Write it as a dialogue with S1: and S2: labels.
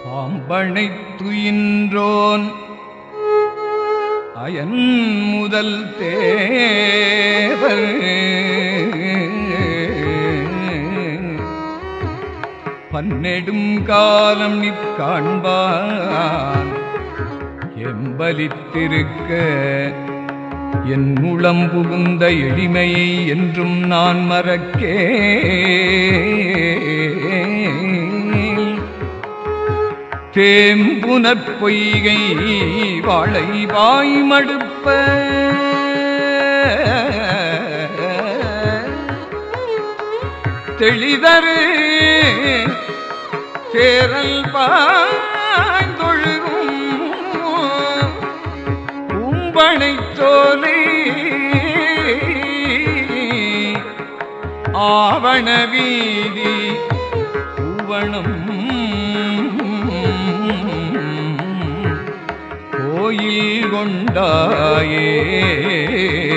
S1: ஆம்பனைத் துயின்றோன் iron முதல் தேவர் பன்னெடும் காலம் நிற்காண்பான் எம்பலித்திருக்க என் உளம் புகுந்த எளிமையை என்றும் நான் மறக்கேன் தேம்புனற் பொய்கை வாழை வாய் மடுப்ப தெளிதரு சேரல் பாய்ந்தொழுகும் உம்பனை சோலை ஆவண வீதி பூவணம் கோயில் கொண்டாயே